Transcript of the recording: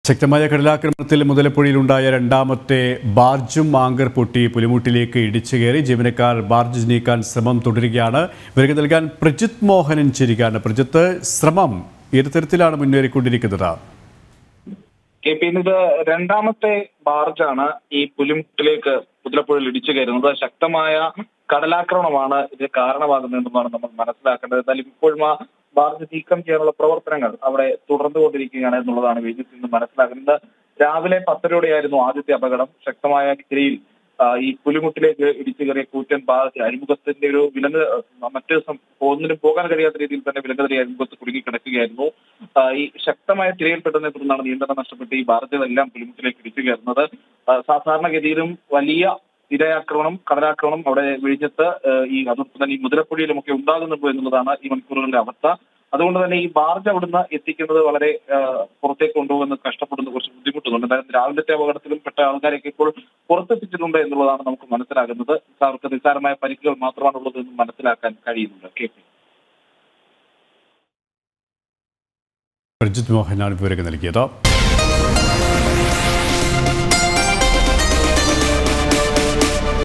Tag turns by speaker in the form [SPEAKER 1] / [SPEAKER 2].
[SPEAKER 1] ശക്തമായ കടലാക്രമണത്തിൽ മുതലപ്പുഴയിലുണ്ടായ രണ്ടാമത്തെ ബാർജും ആങ്കർ പൊട്ടി പുലിമുട്ടിലേക്ക് ഇടിച്ചു കയറി ജീവനക്കാർ ബാർജ് നീക്കാൻ ശ്രമം തുടരുകയാണ് ഇവർക്ക് നൽകാൻ പ്രജിത് മോഹനൻ ചേരുകയാണ് പ്രജിത്ത് ശ്രമം ഏത് തരത്തിലാണ് മുന്നേറിക്കൊണ്ടിരിക്കുന്നത്
[SPEAKER 2] കെ പി ഇത് രണ്ടാമത്തെ ബാർജാണ് ഈ പുലിമുട്ടിലേക്ക് മുതലപ്പുഴയിൽ ഇടിച്ചു കയറുന്നത് ശക്തമായ കടലാക്രമണമാണ് ഇത് കാരണമാകുന്നതെന്നാണ് നമ്മൾ മനസ്സിലാക്കേണ്ടത് എന്നാലും ഇപ്പോഴും ആ ബാർജ് നീക്കം ചെയ്യാനുള്ള പ്രവർത്തനങ്ങൾ അവിടെ തുടർന്നുകൊണ്ടിരിക്കുകയാണ് എന്നുള്ളതാണ് വിജിത്തിൽ നിന്ന് മനസ്സിലാക്കുന്നത് രാവിലെ പത്തരയോടെയായിരുന്നു ആദ്യത്തെ അപകടം ശക്തമായ തിരയിൽ ആ, ഈ പുലിമുട്ടിലേക്ക് ഇടിച്ചു കയറിയ കൂറ്റൻ ബാർജ് അഴിമുഖത്തിന്റെ ഒരു വിലങ്ങ് മറ്റ് സം- ഒന്നിനും പോകാൻ കഴിയാത്ത രീതിയിൽ തന്നെ വിലങ്ങതിരി അഴിമുഖത്ത് കുടുങ്ങി കിടക്കുകയായിരുന്നു ആ, ഈ ശക്തമായ തിരയിൽപ്പെട്ടതിനെ തുടർന്നാണ് നിയന്ത്രണം നഷ്ടപ്പെട്ട് ഈ ബാർജുകളെല്ലാം പുലിമുട്ടിലേക്ക് ഇടിച്ചു കയറുന്നത് ആ, സാധാരണഗതിയിലും വലിയ തിരയാക്രമണം കടലാക്രമണം അവിടെ വിഴിഞ്ഞത്ത് ആ, ഈ അതോടൊപ്പം തന്നെ ഈ മുതലപ്പുഴയിലുമൊക്കെ ഉണ്ടാകുന്നുണ്ടോ എന്നുള്ളതാണ് ഈ മണിക്കൂറുകളിലെ അവസ്ഥ അതുകൊണ്ട് തന്നെ ഈ ബാർജ് അവിടുന്ന് എത്തിക്കുന്നത് വളരെ ആ, പുറത്തേക്ക് കൊണ്ടുപോകുന്ന കഷ്ടപ്പെടുന്ന കുറച്ച് ബുദ്ധിമുട്ടുന്നുണ്ട് എന്തായാലും രാവിലത്തെ അപകടത്തിലും പെട്ട ആൾക്കാരൊക്കെ ഇപ്പോൾ പുറത്തെത്തിച്ചിട്ടുണ്ട് എന്നുള്ളതാണ് നമുക്ക് മനസ്സിലാകുന്നത് അവർക്ക് നിസ്സാരമായ പരിക്കുകൾ മാത്രമാണുള്ളത് എന്ന് മനസ്സിലാക്കാൻ കഴിയുന്നുണ്ട് കെ പി
[SPEAKER 1] പ്രജിത് മോഹനാണ് വിവരങ്ങൾ നൽകിയത്